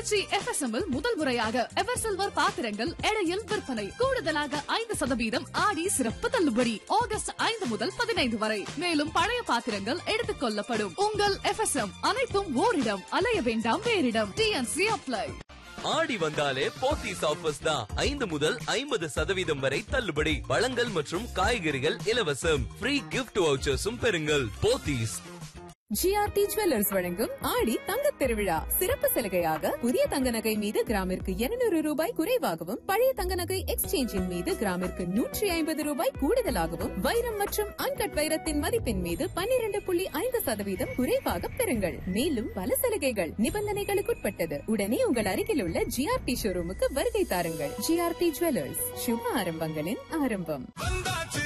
Trichy FSM இல் முதல் முறையாக ever silver பாத்திரங்கள் எடையில் விற்பனை கூடுதலாக ஐந்து சதவீதம் ஆடி சிறப்பு தள்ளுபடி ஆகஸ்ட் ஐந்து முதல் பதினைந்து வரை மேலும் பழைய பாத்திரங்கள் எடுத்துக் கொள்ளப்படும் உங்கள் FSM அனைத்தும் ஓரிடம் அலைய வேண்டாம் வேறிடம் டிஎன்சி அப்ளை ஆடி வந்தாலே போத்தீஸ் ஆஃபர்ஸ் தான் ஐந்து முதல் ஐம்பது சதவீதம் வரை தள்ளுபடி பழங்கள் மற்றும் காய்கறிகள் இலவசம் ஃப்ரீ கிஃப்ட் வவுச்சர்ஸும் பெறுங்கள் போத்தீஸ் ஜிஆர்டி ஜுவல்லர்ஸ் வழங்கும் ஆடி தங்கத் திருவிழா சிறப்பு சலுகையாக புதிய தங்க நகை மீது கிராமிற்கு 200 ரூபாய் குறைவாகவும் பழைய தங்க நகை எக்ஸ்சேஞ்சின் மீது கிராமிற்கு நூற்றி ஐம்பது ரூபாய் கூடுதலாகவும் வைரம் மற்றும் அன்கட் வைரத்தின் மதிப்பின் மீது 12.5% புள்ளி ஐந்து சதவீதம் குறைவாக பெறுங்கள் மேலும் பல சலுகைகள் நிபந்தனைகளுக்குட்பட்டது உடனே உங்கள் அருகில் உள்ள ஜிஆர்டி ஷோரூமுக்கு வருகை தாருங்கள் ஜிஆர்டி ஜுவல்லர்ஸ் சுப ஆரம்பங்களின் ஆரம்பம் வந்தாச்சு